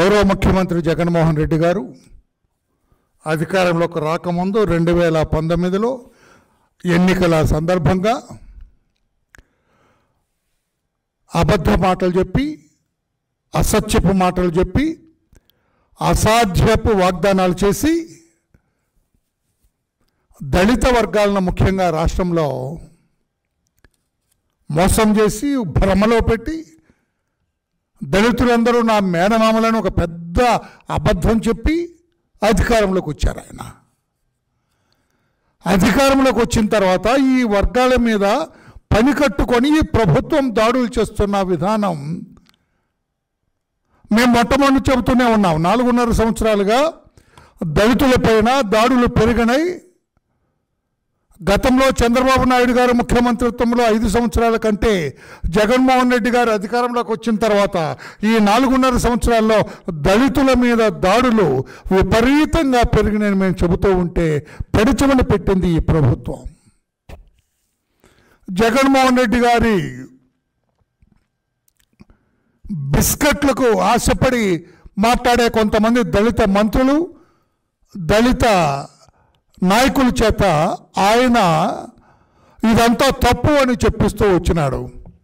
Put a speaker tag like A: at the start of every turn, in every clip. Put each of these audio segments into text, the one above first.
A: గౌరవ ముఖ్యమంత్రి జగన్మోహన్ రెడ్డి గారు అధికారంలోకి రాకముందు రెండు వేల పంతొమ్మిదిలో ఎన్నికల సందర్భంగా అబద్ధ మాటలు చెప్పి అసత్యపు మాటలు చెప్పి అసాధ్యపు వాగ్దానాలు చేసి దళిత వర్గాలను ముఖ్యంగా రాష్ట్రంలో మోసం చేసి భ్రమలో పెట్టి దళితులందరూ నా మేనమామలను ఒక పెద్ద అబద్ధం చెప్పి అధికారంలోకి వచ్చారు ఆయన అధికారంలోకి వచ్చిన తర్వాత ఈ వర్గాల మీద పని కట్టుకొని ఈ ప్రభుత్వం దాడులు చేస్తున్న విధానం మేము మొట్టమొదటి చెబుతూనే ఉన్నాం నాలుగున్నర సంవత్సరాలుగా దళితులపైన దాడులు పెరిగినాయి గతంలో చంద్రబాబు నాయుడు గారు ముఖ్యమంత్రిత్వంలో ఐదు సంవత్సరాల కంటే జగన్మోహన్ రెడ్డి గారు అధికారంలోకి వచ్చిన తర్వాత ఈ నాలుగున్నర సంవత్సరాల్లో దళితుల మీద దాడులు విపరీతంగా పెరిగినాయని మేము చెబుతూ ఉంటే పెడచమని పెట్టింది ఈ ప్రభుత్వం జగన్మోహన్ రెడ్డి గారి బిస్కెట్లకు ఆశపడి మాట్లాడే కొంతమంది దళిత మంత్రులు దళిత నాయకుల చేత ఆయన ఇదంతా తప్పు అని చెప్పిస్తూ వచ్చినాడు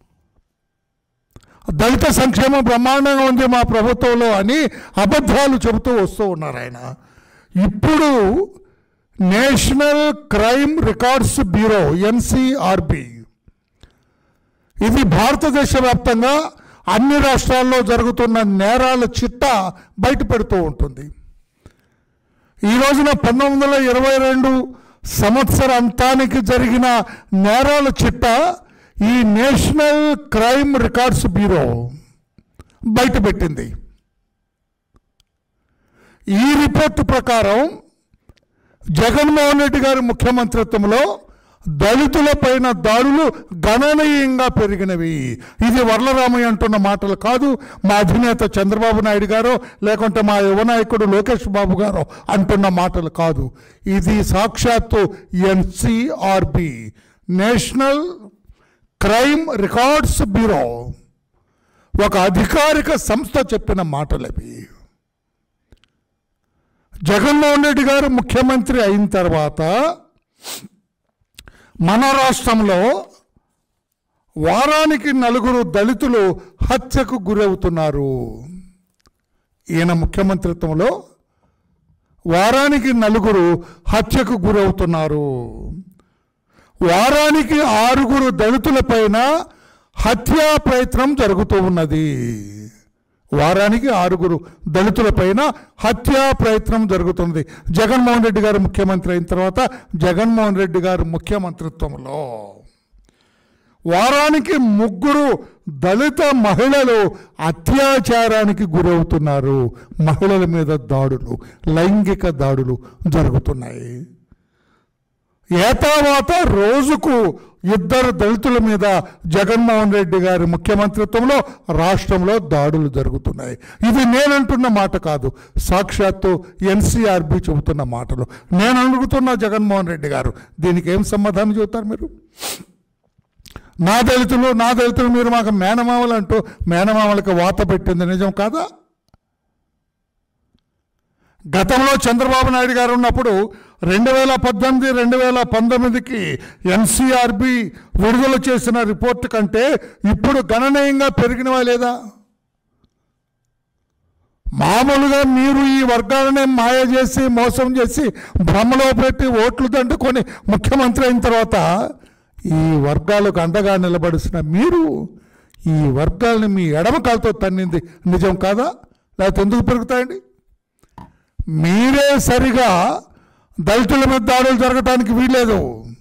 A: దళిత సంక్షేమం బ్రహ్మాండంగా ఉంది మా ప్రభుత్వంలో అని అబద్ధాలు చెబుతూ వస్తూ ఉన్నారు ఆయన ఇప్పుడు national crime records bureau NCRB ఇది భారతదేశ వ్యాప్తంగా అన్ని రాష్ట్రాల్లో జరుగుతున్న నేరాల చిట్ట బయటపెడుతూ ఉంటుంది ఈ రోజున పంతొమ్మిది వందల ఇరవై రెండు సంవత్సరాంతానికి జరిగిన నేరాల చిట్ట ఈ నేషనల్ క్రైమ్ రికార్డ్స్ బ్యూరో బయటపెట్టింది ఈ రిపోర్టు ప్రకారం జగన్మోహన్ రెడ్డి గారి ముఖ్యమంత్రిత్వంలో దళితులపైన దాడులు గణనీయంగా పెరిగినవి ఇది వరలరామయ్య అంటున్న మాటలు కాదు మా అధినేత చంద్రబాబు నాయుడు గారు లేకుంటే మా యువ నాయకుడు లోకేష్ బాబు గారు అంటున్న మాటలు కాదు ఇది సాక్షాత్తు NCRB national crime records bureau ఒక అధికారిక సంస్థ చెప్పిన మాటలు అవి జగన్మోహన్ రెడ్డి గారు ముఖ్యమంత్రి అయిన తర్వాత మన రాష్ట్రంలో వారానికి నలుగురు దళితులు హత్యకు గురవుతున్నారు ఈయన ముఖ్యమంత్రిత్వంలో వారానికి నలుగురు హత్యకు గురవుతున్నారు వారానికి ఆరుగురు దళితులపైన హత్యా ప్రయత్నం జరుగుతూ ఉన్నది వారానికి ఆరుగురు దళితులపైన హత్యా ప్రయత్నం జరుగుతుంది జగన్మోహన్ రెడ్డి గారు ముఖ్యమంత్రి అయిన తర్వాత జగన్మోహన్ రెడ్డి గారు ముఖ్యమంత్రిత్వంలో వారానికి ముగ్గురు దళిత మహిళలు అత్యాచారానికి గురవుతున్నారు మహిళల మీద దాడులు లైంగిక దాడులు జరుగుతున్నాయి ఏతావాత రోజుకు ఇద్దరు దళితుల మీద జగన్మోహన్ రెడ్డి గారి ముఖ్యమంత్రిత్వంలో రాష్ట్రంలో దాడులు జరుగుతున్నాయి ఇది నేనంటున్న మాట కాదు సాక్షాత్తు ఎన్సీఆర్బి చెబుతున్న మాటలు నేను అడుగుతున్న జగన్మోహన్ రెడ్డి గారు దీనికి ఏం సమాధానం చెబుతారు మీరు నా దళితులు నా దళితులు మీరు మాకు మేనమామలు అంటూ మేనమామలకు వాత పెట్టింది నిజం కాదా గతంలో చంద్రబాబు నాయుడు గారు ఉన్నప్పుడు రెండు వేల పద్దెనిమిది రెండు వేల పంతొమ్మిదికి ఎన్సీఆర్బి విడుదల చేసిన రిపోర్టు కంటే ఇప్పుడు గణనీయంగా పెరిగినవా లేదా మామూలుగా మీరు ఈ వర్గాలనే మాయ చేసి మోసం చేసి భ్రమలో పెట్టి ఓట్లు దండుకొని ముఖ్యమంత్రి అయిన తర్వాత ఈ వర్గాలకు అండగా నిలబడిసిన మీరు ఈ వర్గాల్ని మీ ఎడమ కాలుతో తన్నింది నిజం కాదా లేకపోతే ఎందుకు పెరుగుతాయండి మీరే సరిగా దళితుల మీద దాడులు జరగటానికి వీల్లేదు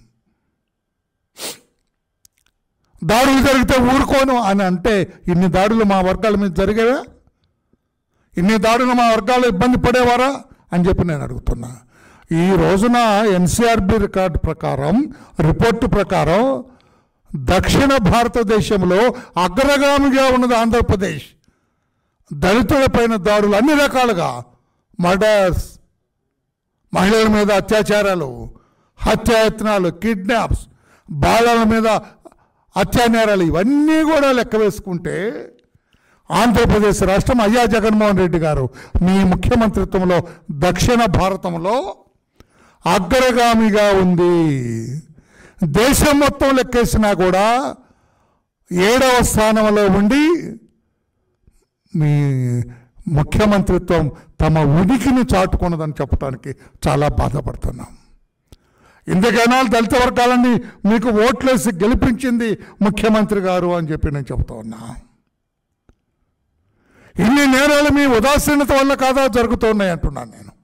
A: దాడులు జరిగితే ఊరుకోను అని అంటే ఇన్ని దాడులు మా వర్గాల మీద జరిగేవా ఇన్ని దాడులు మా వర్గాలు ఇబ్బంది పడేవారా అని చెప్పి నేను అడుగుతున్నా ఈ రోజున ఎన్సీఆర్బి రికార్డు ప్రకారం రిపోర్టు ప్రకారం దక్షిణ భారతదేశంలో అగ్రగామిగా ఉన్నది ఆంధ్రప్రదేశ్ దళితులపైన దాడులు అన్ని రకాలుగా మర్డర్స్ మహిళల మీద అత్యాచారాలు హత్యాయత్నాలు కిడ్నాప్స్ బాలల మీద అత్యాచారాలు ఇవన్నీ కూడా లెక్క వేసుకుంటే ఆంధ్రప్రదేశ్ రాష్ట్రం అయ్యా జగన్మోహన్ రెడ్డి గారు మీ ముఖ్యమంత్రిత్వంలో దక్షిణ భారతంలో అగ్రగామిగా ఉంది దేశం మొత్తం లెక్కేసినా కూడా ఏడవ స్థానంలో ఉండి మీ ముఖ్యమంత్రిత్వం తమ ఉనికిని చాటుకున్నదని చెప్పడానికి చాలా బాధపడుతున్నాం ఇందుకైనా దళిత వర్గాలని మీకు ఓట్లేసి గెలిపించింది ముఖ్యమంత్రి గారు అని చెప్పి నేను చెబుతా ఉన్నా ఇన్ని నేరాలు మీ ఉదాసీనత వల్ల కాదా జరుగుతున్నాయి అంటున్నాను నేను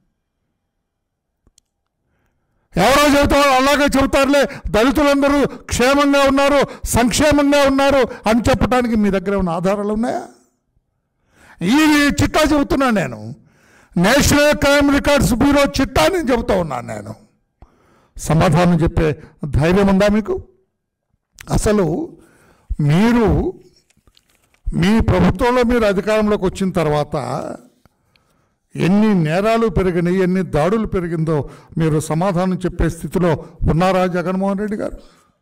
A: ఎవరో చెబుతారు అలాగే చెబుతారులే దళితులందరూ క్షేమంగా ఉన్నారు సంక్షేమంగా ఉన్నారు అని చెప్పడానికి మీ దగ్గర ఉన్న ఆధారాలు ఉన్నాయా ఈ చిట్టా చెబుతున్నాను నేను నేషనల్ క్రైమ్ రికార్డ్స్ బ్యూరో చిట్టా నేను చెబుతా ఉన్నాను నేను సమాధానం చెప్పే ధైర్యం ఉందా మీకు అసలు మీరు మీ ప్రభుత్వంలో మీరు అధికారంలోకి వచ్చిన తర్వాత ఎన్ని నేరాలు పెరిగినాయి ఎన్ని దాడులు పెరిగిందో మీరు సమాధానం చెప్పే స్థితిలో ఉన్నారా జగన్మోహన్ రెడ్డి గారు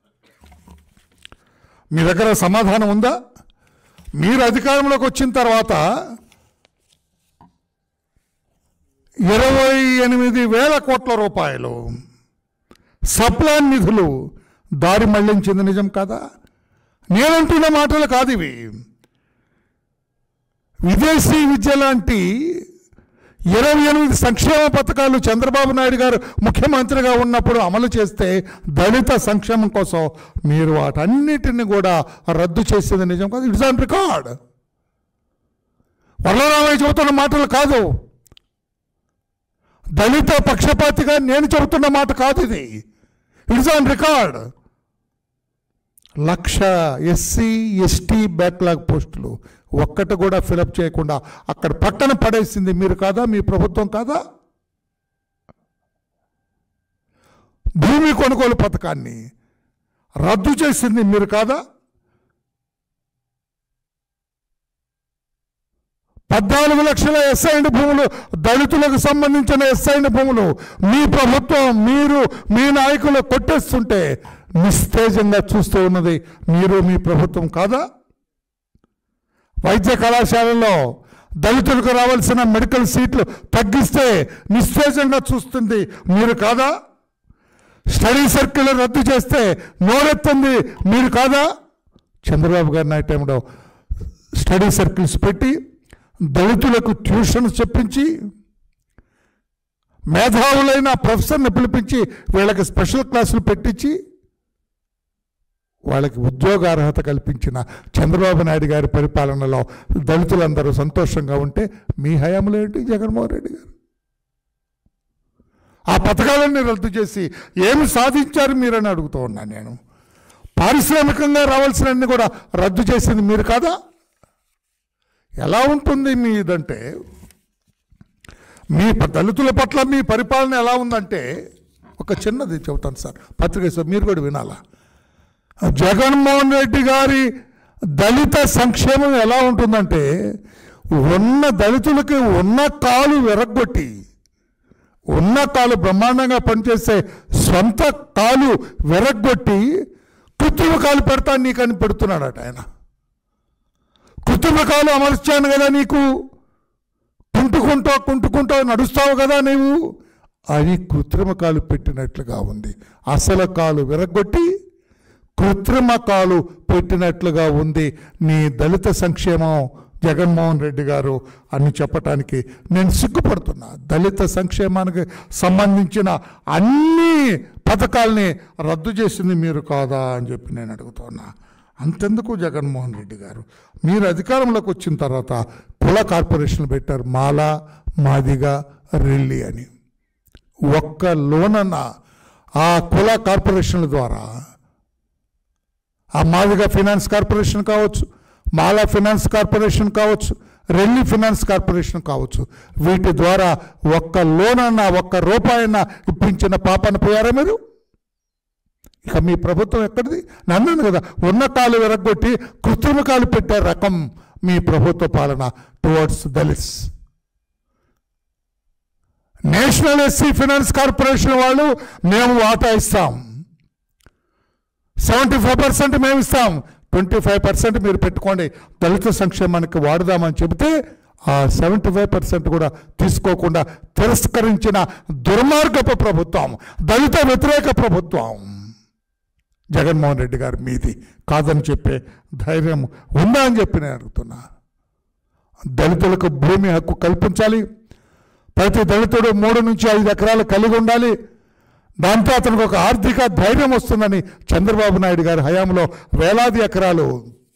A: మీ దగ్గర సమాధానం ఉందా మీరు అధికారంలోకి వచ్చిన తర్వాత ఇరవై ఎనిమిది వేల కోట్ల రూపాయలు సప్లాన్ నిధులు దారి మళ్లించింది నిజం కాదా నేనంటున్న మాటలు కాదు ఇవి విదేశీ విద్య లాంటి ఇరవై ఎనిమిది సంక్షేమ పథకాలు చంద్రబాబు నాయుడు గారు ముఖ్యమంత్రిగా ఉన్నప్పుడు అమలు చేస్తే దళిత సంక్షేమం కోసం మీరు వాటన్నిటిని కూడా రద్దు చేసేది నిజం కాదు ఇట్స్ ఆన్ రికార్డ్ వల్లరామయ్య చెబుతున్న మాటలు కాదు దళిత పక్షపాతిగా నేను చెబుతున్న మాట కాదు ఇది it's on record lakh SC ST backlog పోస్టులు ఒక్కటి కూడా ఫిలప్ చేయకుండా అక్కడ పక్కన పడేసింది మీరు కాదా మీ ప్రభుత్వం కాదా భూమి కొనుగోలు పథకాన్ని రద్దు చేసింది మీరు కాదా పద్నాలుగు లక్షల ఎస్ఐండ్ భూములు దళితులకు సంబంధించిన ఎస్ఐండ్ భూములు మీ ప్రభుత్వం మీరు మీ నాయకులు కొట్టేస్తుంటే నిస్తేజంగా చూస్తూ ఉన్నది మీరు మీ ప్రభుత్వం కాదా వైద్య కళాశాలలో దళితులకు రావాల్సిన మెడికల్ సీట్లు తగ్గిస్తే నిస్తేజంగా చూస్తుంది మీరు కాదా స్టడీ సర్కిల్ రద్దు చేస్తే నోరెత్తుంది మీరు కాదా చంద్రబాబు గారి నాయ టైంలో స్టడీ సర్కిల్స్ పెట్టి దళితులకు ట్యూషన్స్ చెప్పించి మేధావులైన ప్రొఫెసర్ని పిలిపించి వీళ్ళకి స్పెషల్ క్లాసులు పెట్టించి వాళ్ళకి ఉద్యోగ అర్హత కల్పించిన చంద్రబాబు నాయుడు గారి పరిపాలనలో దళితులందరూ సంతోషంగా ఉంటే మీ హయాంలో ఏంటి జగన్మోహన్ రెడ్డి గారు ఆ పథకాలన్నీ రద్దు చేసి ఏమి సాధించారు మీరని అడుగుతూ ఉన్నాను నేను పారిశ్రామికంగా రావాల్సినన్ని కూడా రద్దు చేసింది మీరు కాదా ఎలా ఉంటుంది మీ ఇదంటే మీ ప- దళితుల పట్ల మీ పరిపాలన ఎలా ఉందంటే ఒక చిన్నది చెబుతాను సార్ పత్రిక సార్ మీరు కూడా వినాలా జగన్మోహన్ రెడ్డి గారి దళిత సంక్షేమం ఎలా ఉంటుందంటే ఉన్న దళితులకి ఉన్న కాలు విరగ్గొట్టి ఉన్న కాలు బ్రహ్మాండంగా పనిచేసే సొంత కాలు విరగ్గొట్టి కృత్రిమ కాలు పెడతా నీకని పెడుతున్నాడట ఆయన కృత్రిమ కాలు అమర్చాను కదా నీకు కుంటుకుంటూ కుంటుకుంటూ నడుస్తావు కదా నీవు అని కృత్రిమ కాలు పెట్టినట్లుగా ఉంది అసలు కాలు విరగొట్టి కృత్రిమ కాలు పెట్టినట్లుగా ఉంది నీ దళిత సంక్షేమం జగన్మోహన్ రెడ్డి గారు అని చెప్పటానికి నేను సిగ్గుపడుతున్నా దళిత సంక్షేమానికి సంబంధించిన అన్ని పథకాల్ని రద్దు చేసింది మీరు కాదా అని చెప్పి నేను అడుగుతున్నా అంతెందుకు జగన్మోహన్ రెడ్డి గారు మీరు అధికారంలోకి వచ్చిన తర్వాత కుల కార్పొరేషన్లు పెట్టారు మాల మాదిగ రెల్లి అని ఒక్క లోనన్న ఆ కుల కార్పొరేషన్ల ద్వారా ఆ మాదిగ ఫైనాన్స్ కార్పొరేషన్ కావచ్చు మాలా ఫైనాన్స్ కార్పొరేషన్ కావచ్చు రెల్లి ఫైనాన్స్ కార్పొరేషన్ కావచ్చు వీటి ద్వారా ఒక్క లోన్ అన్న ఒక్క రూపాయన్న ఇప్పించిన పాపన పోయారా మీరు ఇక మీ ప్రభుత్వం ఎక్కడిది నన్నాను కదా ఉన్న కాలు విరగొట్టి కృత్రిమ కాలు పెట్టే రకం మీ ప్రభుత్వ పాలన towards Dalits national SC finance corporation వాళ్ళు మేము వాటా ఇస్తాం సెవెంటీ ఫైవ్ పర్సెంట్ మేము ఇస్తాం ట్వంటీ ఫైవ్ పర్సెంట్ మీరు పెట్టుకోండి దళిత సంక్షేమానికి వాడుదామని చెబితే ఆ సెవెంటీ ఫైవ్ పర్సెంట్ కూడా తీసుకోకుండా తిరస్కరించిన దుర్మార్గపు ప్రభుత్వం దళిత వ్యతిరేక ప్రభుత్వం జగన్మోహన్ రెడ్డి గారు మీది కాదని చెప్పే ధైర్యం ఉందా అని చెప్పి నేను అడుగుతున్నా దళితులకు భూమి హక్కు కల్పించాలి ప్రతి దళితుడు మూడు నుంచి ఐదు ఎకరాలు కలిగి ఉండాలి దాంతో అతనికి ఒక ఆర్థిక ధైర్యం వస్తుందని చంద్రబాబు నాయుడు గారి హయాంలో వేలాది ఎకరాలు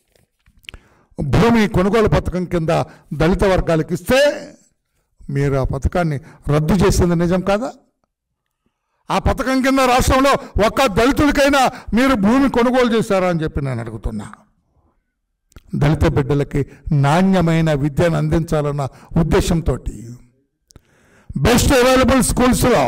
A: భూమి కొనుగోలు పథకం కింద దళిత వర్గాలకు ఇస్తే మీరు ఆ పథకాన్ని రద్దు చేసింది నిజం కాదా ఆ పథకం కింద రాష్ట్రంలో ఒక్క దళితుడికైనా మీరు భూమి కొనుగోలు చేశారా అని చెప్పి నేను అడుగుతున్నా దళిత బిడ్డలకి నాణ్యమైన విద్యను అందించాలన్న ఉద్దేశంతో బెస్ట్ అవైలబుల్ స్కూల్స్లో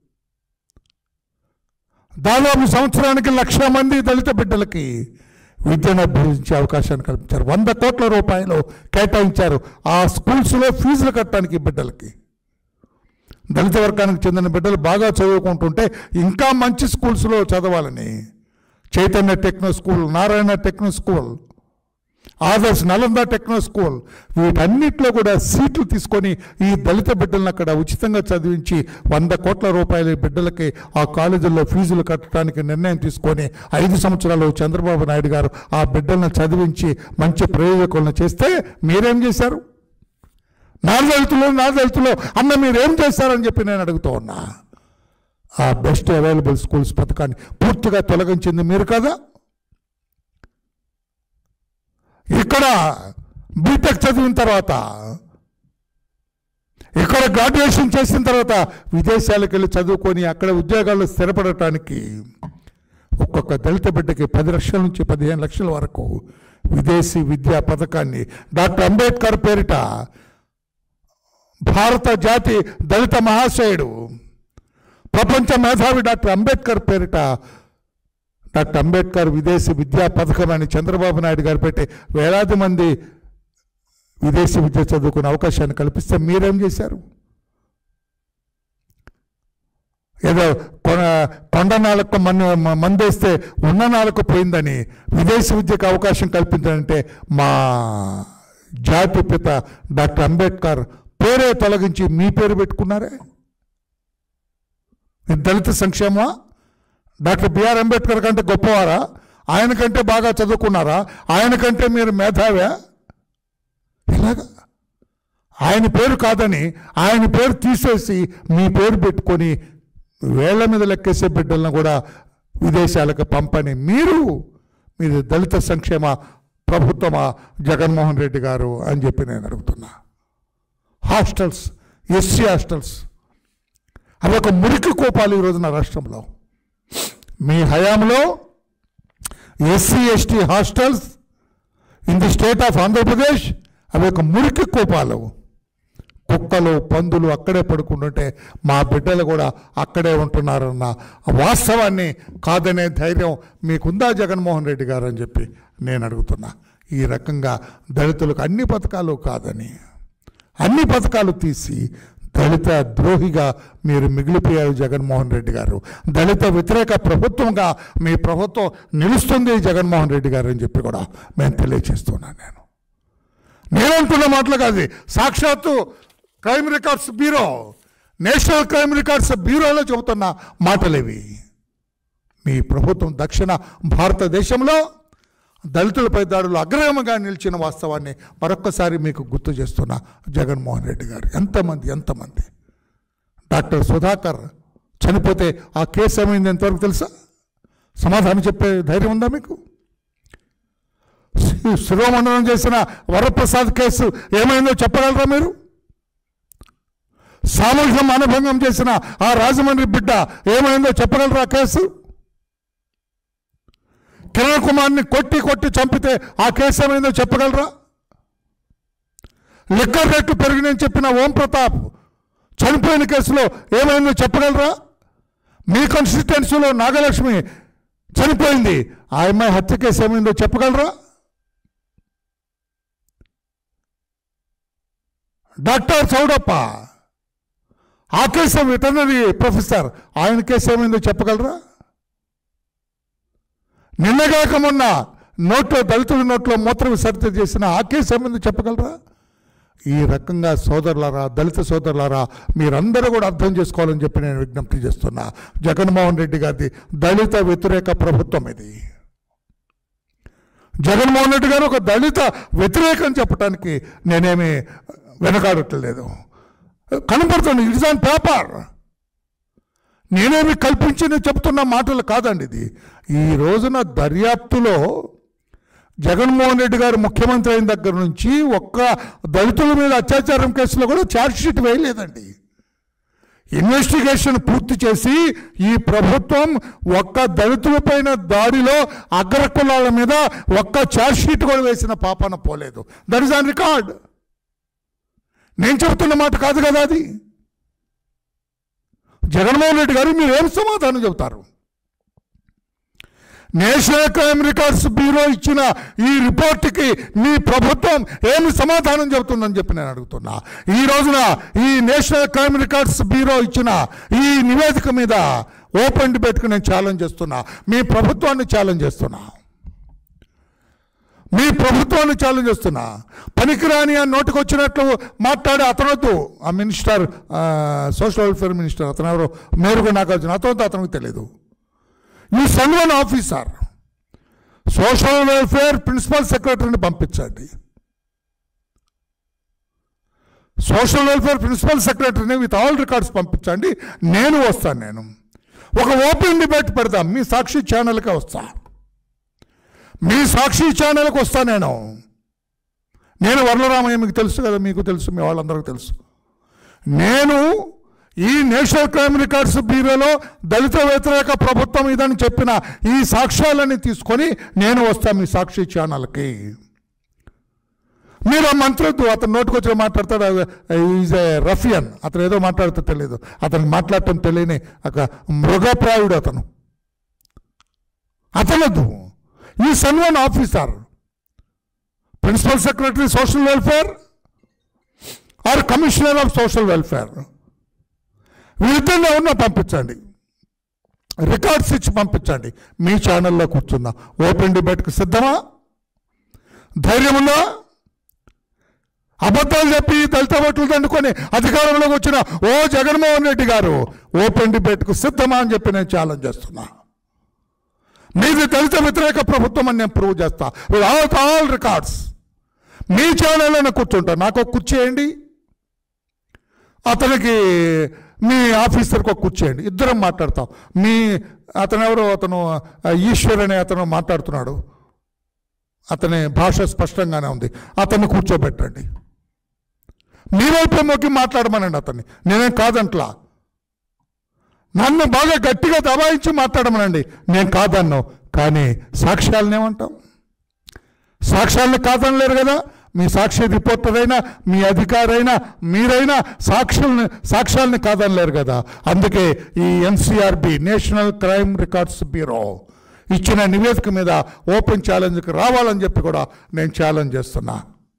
A: దాదాపు సంవత్సరానికి లక్ష మంది దళిత బిడ్డలకి విద్యను అభ్యసించే అవకాశాన్ని కల్పించారు వంద కోట్ల రూపాయలు కేటాయించారు ఆ స్కూల్స్లో ఫీజులు కట్టడానికి ఈ బిడ్డలకి దళిత వర్గానికి చెందిన బిడ్డలు బాగా చదువుకుంటుంటే ఇంకా మంచి స్కూల్స్లో చదవాలని Chaitanya techno school Narayana techno school Adarsh Nalanda techno school వీటన్నిటిలో కూడా సీట్లు తీసుకొని ఈ దళిత బిడ్డలను అక్కడ ఉచితంగా చదివించి వంద కోట్ల రూపాయల బిడ్డలకి ఆ కాలేజీల్లో ఫీజులు కట్టడానికి నిర్ణయం తీసుకొని ఐదు సంవత్సరాలు చంద్రబాబు నాయుడు గారు ఆ బిడ్డలను చదివించి మంచి ప్రయోజకులను చేస్తే మీరేం చేశారు నా దళితులు నా దళితులు అన్న మీరేం చేస్తారని చెప్పి నేను అడుగుతూ ఉన్నా ఆ బెస్ట్ అవైలబుల్ స్కూల్స్ పథకాన్ని పూర్తిగా తొలగించింది మీరు కదా ఇక్కడ బీటెక్ చదివిన తర్వాత ఇక్కడ గ్రాడ్యుయేషన్ చేసిన తర్వాత విదేశాలకు వెళ్ళి చదువుకొని అక్కడ ఉద్యోగాల్లో స్థిరపడటానికి ఒక్కొక్క దళిత బిడ్డకి పది లక్షల నుంచి పదిహేను లక్షల వరకు విదేశీ విద్యా పథకాన్ని డాక్టర్ అంబేద్కర్ పేరిట భారత జాతి దళిత మహాశయుడు ప్రపంచ మేధావి డాక్టర్ అంబేద్కర్ పేరిట డాక్టర్ అంబేద్కర్ విదేశీ విద్యా పథకం అని చంద్రబాబు నాయుడు గారు పెట్టి వేలాది మంది విదేశీ విద్య చదువుకునే అవకాశాన్ని కల్పిస్తే మీరేం చేశారు ఏదో కొన కొండ నాలకు మన మందేస్తే ఉన్న నాలకు పోయిందని విదేశీ విద్యకు అవకాశం కల్పించాలంటే మా జాతి పిత డాక్టర్ అంబేద్కర్ పేరే తొలగించి మీ పేరు పెట్టుకున్నారే ఇది దళిత సంక్షేమా డాక్టర్ బిఆర్ అంబేద్కర్ కంటే గొప్పవారా ఆయన కంటే బాగా చదువుకున్నారా ఆయన కంటే మీరు మేధావా ఇలాగా ఆయన పేరు కాదని ఆయన పేరు తీసేసి మీ పేరు పెట్టుకొని వేళ్ల మీద లెక్కేసే బిడ్డలను కూడా విదేశాలకు పంపని మీరు మీరు దళిత సంక్షేమ ప్రభుత్వమా జగన్మోహన్ రెడ్డి గారు అని చెప్పి నేను అడుగుతున్నా హాస్టల్స్ ఎస్సీ హాస్టల్స్ అవి ఒక మురికి కోపాలు ఈ రోజున రాష్ట్రంలో మీ హయాంలో SC ST hostels in the state of Andhra Pradesh అవి ఒక మురికి కోపాలు కుక్కలు పందులు అక్కడే పడుకుంటుంటే మా బిడ్డలు కూడా అక్కడే ఉంటున్నారన్న వాస్తవాన్ని కాదనే ధైర్యం మీకుందా జగన్మోహన్ రెడ్డి గారు అని చెప్పి నేను అడుగుతున్నా ఈ రకంగా దళితులకు అన్ని పథకాలు కాదని అన్ని పథకాలు తీసి దళిత ద్రోహిగా మీరు మిగిలిపోయారు జగన్మోహన్ రెడ్డి గారు దళిత వ్యతిరేక ప్రభుత్వంగా మీ ప్రభుత్వం నిలుస్తుంది జగన్మోహన్ రెడ్డి గారు అని చెప్పి కూడా మేము తెలియజేస్తున్నాను నేను నేనంటున్న మాటలు కాదు సాక్షాత్తు crime records bureau national crime records బ్యూరోలో చెబుతున్న మాటలేవి మీ ప్రభుత్వం దక్షిణ భారతదేశంలో దళితులపై దాడులు అగ్రగమంగా నిలిచిన వాస్తవాన్ని మరొక్కసారి మీకు గుర్తు చేస్తున్న జగన్మోహన్ రెడ్డి గారు ఎంతమంది ఎంతమంది డాక్టర్ సుధాకర్ చనిపోతే ఆ కేసు ఏమైంది ఎంతవరకు తెలుసా సమాధానం చెప్పే ధైర్యం ఉందా మీకు శి- శిరోమండనం చేసిన వరప్రసాద్ కేసు ఏమైందో చెప్పగలరా మీరు సామూహిక మానభంగం చేసిన ఆ రాజమండ్రి బిడ్డ ఏమైందో చెప్పగలరా కేసు కిరణ్ కుమార్ని కొట్టి కొట్టి చంపితే ఆ కేసు ఏమైందో చెప్పగలరా లిక్కర్ రేట్లు పెరిగినాయని చెప్పిన ఓం ప్రతాప్ చనిపోయిన కేసులో ఏమైందో చెప్పగలరా మీ కాన్స్టిట్యున్సీలో నాగలక్ష్మి చనిపోయింది ఆ అమ్మాయి హత్య కేసు ఏమైందో చెప్పగలరా డాక్టర్ చౌడప్ప ఆ కేసు వెటర్నరీ ప్రొఫెసర్ ఆయన కేసు ఏమైందో చెప్పగలరా నిన్నగాక మొన్న నోట్లో దళితుడి నోట్లో మూత్ర విసర్జన చేసిన ఆ కేసు ఏమైంది చెప్పగలరా ఈ రకంగా సోదరులారా దళిత సోదరులారా మీరందరూ కూడా అర్థం చేసుకోవాలని చెప్పి నేను విజ్ఞప్తి చేస్తున్నా జగన్మోహన్ రెడ్డి గారిది దళిత వ్యతిరేక ప్రభుత్వం ఇది జగన్మోహన్ రెడ్డి గారు ఒక దళిత వ్యతిరేకం చెప్పడానికి నేనేమి వెనకాడట్లేదు కనపడుతుంది ఇట్స్ ఆన్ పేపర్ నేనేమి కల్పించి చెప్తున్న మాటలు కాదండి ఇది ఈ రోజున దర్యాప్తులో జగన్మోహన్ రెడ్డి గారు ముఖ్యమంత్రి అయిన దగ్గర నుంచి ఒక్క దళితుల మీద అత్యాచారం కేసులో కూడా ఛార్జ్షీట్ వేయలేదండి ఇన్వెస్టిగేషన్ పూర్తి చేసి ఈ ప్రభుత్వం ఒక్క దళితులపైన దాడిలో అగ్ర కులాల మీద ఒక్క ఛార్జ్షీట్ కూడా వేసిన పాపాన పోలేదు దట్ ఇస్ ఆన్ రికార్డ్ నేను చెప్తున్న మాట కాదు కదా అది జగన్మోహన్ రెడ్డి గారు మీరు ఏం సమాధానం చెబుతారు నేషనల్ క్రైమ్ రికార్డ్స్ బ్యూరో ఇచ్చిన ఈ రిపోర్ట్కి మీ ప్రభుత్వం ఏమి సమాధానం చెబుతుందని చెప్పి నేను అడుగుతున్నా ఈ రోజున ఈ నేషనల్ క్రైమ్ రికార్డ్స్ బ్యూరో ఇచ్చిన ఈ నివేదిక మీద ఓపెన్ డిబేట్కి నేను ఛాలెంజ్ చేస్తున్నా మీ ప్రభుత్వాన్ని ఛాలెంజ్ చేస్తున్నా మీ ప్రభుత్వాన్ని ఛాలెంజ్ చేస్తున్నా పనికిరాని ఆ నోటికి వచ్చినట్లు మాట్లాడే అతనొద్దు ఆ మినిస్టర్ ఆ, సోషల్ వెల్ఫేర్ మినిస్టర్ అతను ఎవరు మేరుగా నాగార్జున అతనితో అతనికి తెలియదు ఈ సన్వన్ ఆఫీసర్ సోషల్ వెల్ఫేర్ ప్రిన్సిపల్ సెక్రటరీని పంపించండి సోషల్ వెల్ఫేర్ ప్రిన్సిపల్ సెక్రటరీని విత్ ఆల్ రికార్డ్స్ పంపించండి నేను వస్తాను నేను ఒక ఓపెన్ డిబేట్ పెడదాం మీ సాక్షి ఛానల్కే వస్తా మీ సాక్షి ఛానల్కి వస్తా నేను నేను వరలరామయ్య మీకు తెలుసు కదా మీకు తెలుసు మీ వాళ్ళందరికీ తెలుసు నేను ఈ నేషనల్ క్రైమ్ రికార్డ్స్ బ్యూరోలో దళిత వ్యతిరేక ప్రభుత్వం ఇదని చెప్పిన ఈ సాక్ష్యాలని తీసుకొని నేను వస్తాను మీ సాక్షి ఛానల్కి మీరు ఆ మంత్రొద్దు అతను నోటుకొచ్చి మాట్లాడతాడు ఈజ్ ఏ రఫియన్ అతను ఏదో మాట్లాడుతూ తెలియదు అతనికి మాట్లాడటం తెలియని ఒక మృగప్రాయుడు అతను అతనొద్దు ఈ సన్వన్ officer principal secretary social welfare or commissioner of social welfare వీళ్ళిద్దరిని ఎవరినో పంపించండి రికార్డ్స్ ఇచ్చి పంపించండి మీ ఛానల్లో కూర్చుందాం ఓపెన్ డిబేట్కి సిద్ధమా ధైర్యం ఉందా అబద్ధాలు చెప్పి దళిత ఓట్లు దండుకొని అధికారంలోకి వచ్చిన ఓ జగన్మోహన్ రెడ్డి గారు ఓపెన్ డిబేట్కు సిద్ధమా అని చెప్పి నేను ఛాలెంజ్ చేస్తున్నా మీది దళిత వ్యతిరేక ప్రభుత్వం అని నేను ప్రూవ్ చేస్తా విత్ ఆల్ రికార్డ్స్ మీ ఛానల్లోనే కూర్చుంటా నాకు ఒక కుర్చీ వేయండి అతనికి మీ ఆఫీసర్కి ఒక కూర్చేయండి ఇద్దరం మాట్లాడతాం మీ అతను ఎవరో అతను ఆ, ఈశ్వర్ అనే అతను మాట్లాడుతున్నాడు అతని భాష స్పష్టంగానే ఉంది అతన్ని కూర్చోబెట్టండి మీ వైపే మొక్కి మాట్లాడమనండి అతన్ని నేనేం కాదంట్లా నన్ను బాగా గట్టిగా దబాయించి మాట్లాడమనండి నేను కాదన్ను కానీ సాక్ష్యాలను ఏమంటాం సాక్ష్యాలను కాదనలేరు కదా మీ సాక్షి రిపోర్టర్ అయినా మీ అధికారైనా మీరైనా సాక్షుల్ని సాక్ష్యాలని కాదనలేరు కదా అందుకే ఈ NCRB national crime records bureau ఇచ్చిన నివేదిక మీద ఓపెన్ ఛాలెంజ్కి రావాలని చెప్పి కూడా నేను ఛాలెంజ్ చేస్తున్నా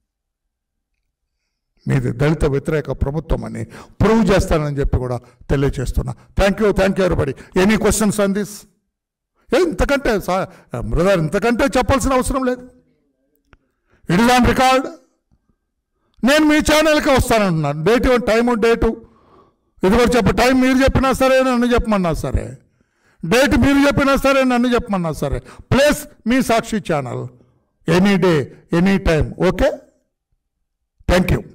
A: మీది దళిత వ్యతిరేక ప్రభుత్వం అని ప్రూవ్ చేస్తానని చెప్పి కూడా తెలియజేస్తున్నా థ్యాంక్ యూ థ్యాంక్ యూ ఎవరిబడి ఎనీ క్వశ్చన్స్ ఆన్ దిస్ ఏ ఇంతకంటే సా- బ్రదర్ ఇంతకంటే చెప్పాల్సిన అవసరం లేదు ఇట్ ఇస్ ఆన్ రికార్డ్ నేను మీ ఛానల్కి వస్తానంటున్నాను డేట్ టైము డేటు ఇది కూడా చెప్ప టైం మీరు చెప్పినా సరే నన్ను చెప్పమన్నా సరే డేట్ మీరు చెప్పినా సరే నన్ను చెప్పమన్నా సరే ప్లస్ మీ Sakshi channel any day any time okay thank you